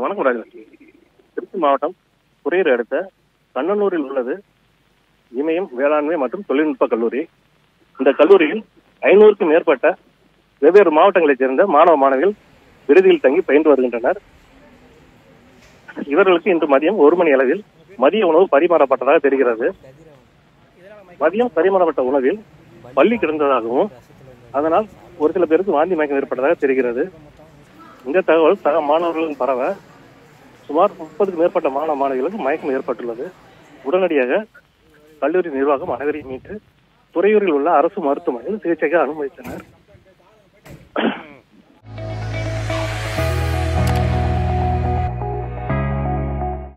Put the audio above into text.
வணக்கம் ராஜலட்சுமி திருச்சி மாவட்டம் குறையூர் அடுத்த கண்ணனூரில் உள்ளது இமயம் வேளாண்மை மற்றும் தொழில்நுட்ப கல்லூரி இந்த கல்லூரியில் ஐநூறுக்கும் மேற்பட்ட வெவ்வேறு மாவட்டங்களைச் சேர்ந்த மாணவ மாணவிகள் விடுதியில் தங்கி பயின்று வருகின்றனர் இவர்களுக்கு இன்று மதியம் ஒரு மணி அளவில் மதிய உணவு பரிமாறப்பட்டதாக தெரிகிறது மதியம் பரிமாறப்பட்ட உணவில் பள்ளி கிடந்ததாகவும் அதனால் ஒரு சில பேருக்கு வாந்தி மயக்கம் ஏற்பட்டதாக தெரிகிறது இந்த தகவல் சக மாணவர்களும் பரவ சுமார் முப்பதுக்கு மேற்பட்ட மாணவ மாணவிகளுக்கு மயக்கம் ஏற்பட்டுள்ளது உடனடியாக கல்லூரி நிர்வாகம் அனைவரையும் மீட்டு துறையூரில் உள்ள அரசு மருத்துவமனையில் சிகிச்சைக்கு அனுமதித்தனர்